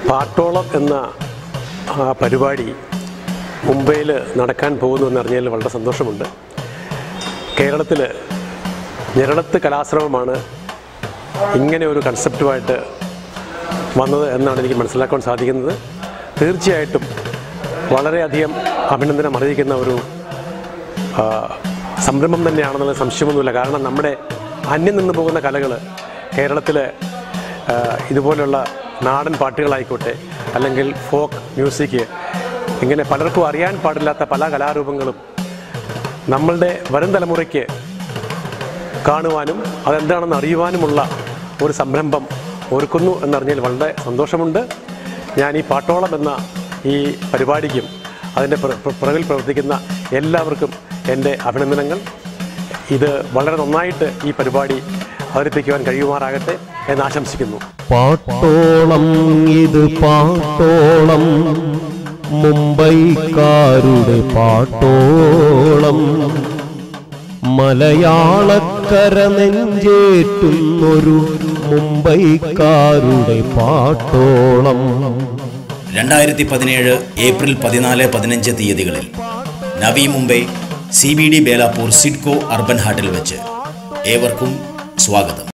പാട്ടോളം എന്ന ആ പരിപാടി മുംബൈയിൽ നടക്കാൻ പോകുന്നു എന്നറിഞ്ഞതിൽ വളരെ സന്തോഷമുണ്ട് കേരളത്തിൽ ഞെരളത്ത് കലാശ്രമമാണ് ഇങ്ങനെ ഒരു കൺസെപ്റ്റുമായിട്ട് വന്നത് എന്നാണ് എനിക്ക് മനസ്സിലാക്കാൻ സാധിക്കുന്നത് തീർച്ചയായിട്ടും വളരെയധികം അഭിനന്ദനം അറിയിക്കുന്ന ഒരു ആ, സംരംഭം തന്നെയാണെന്നുള്ള സംശയമൊന്നുമില്ല കാരണം നമ്മുടെ അന്യം നിന്ന് പോകുന്ന കലകൾ കേരളത്തിൽ ഇതുപോലുള്ള നാടൻ പാട്ടുകളായിക്കോട്ടെ അല്ലെങ്കിൽ ഫോക്ക് മ്യൂസിക് ഇങ്ങനെ പലർക്കും അറിയാൻ പാടില്ലാത്ത പല കലാരൂപങ്ങളും നമ്മളുടെ വരും തലമുറയ്ക്ക് കാണുവാനും അതെന്താണെന്ന് അറിയുവാനുമുള്ള ഒരു സംരംഭം ഒരുക്കുന്നു എന്നറിഞ്ഞതിൽ വളരെ സന്തോഷമുണ്ട് ഞാൻ ഈ പാട്ടോളം എന്ന ഈ പരിപാടിക്കും അതിൻ്റെ പ്ര- പ്ര- പിറകിൽ പ്രവർത്തിക്കുന്ന എല്ലാവർക്കും എൻ്റെ അഭിനന്ദനങ്ങൾ ഇത് വളരെ നന്നായിട്ട് ഈ പരിപാടി അവതരിപ്പിക്കുവാൻ കഴിയുമാറാകട്ടെ എന്ന് ആശംസിക്കുന്നു പാട്ടോളം ഇത് പാട്ടോളം മുംബൈക്കാരുടെ പാട്ടോളം മലയാളക്കര നെഞ്ചേറ്റുന്നൊരു മുംബൈക്കാരുടെ പാട്ടോളം രണ്ടായിരത്തി പതിനേഴ് ഏപ്രിൽ പതിനാല് പതിനഞ്ച് തീയതികളിൽ Navi Mumbai C B D Belapur CIDCO urban ഹാട്ടിൽ വെച്ച് ഏവർക്കും സ്വാഗതം